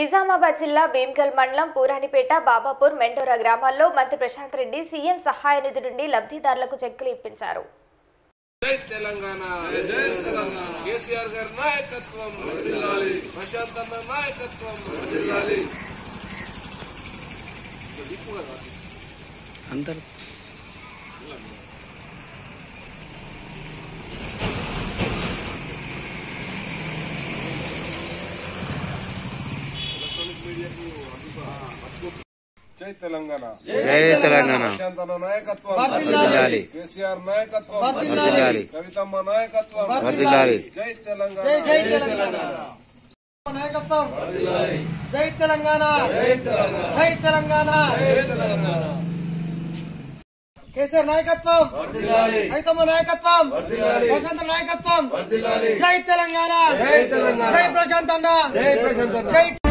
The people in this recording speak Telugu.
నిజామాబాద్ జిల్లా భీమ్గల్ మండలం పూరానిపేట బాబాపూర్ మెండోరా గ్రామాల్లో మంత్రి ప్రశాంత్ రెడ్డి సీఎం సహాయ నిధి నుండి లబ్ధిదారులకు చెక్కులు ఇప్పించారు జై తెలంగాణ కేసీఆర్ గారి నాయకత్వం ప్రశాంత్ అన్న నాయకత్వం అందరు జై తెలంగాణ జై తెలంగాణ ప్రశాంత్ అన్న నాయకత్వం వర్ధిల్లాలి కేసీఆర్ నాయకత్వం వర్ధిల్లాలి కవితమ్మ నాయకత్వం వర్ధిల్లాలి జై తెలంగాణ జై తెలంగాణ నాయకత్వం జై తెలంగాణ జై తెలంగాణ కేసీఆర్ నాయకత్వం రైతమ్మ నాయకత్వం ప్రశాంత్ నాయకత్వం జై తెలంగాణ జై ప్రశాంత్ అన్న జై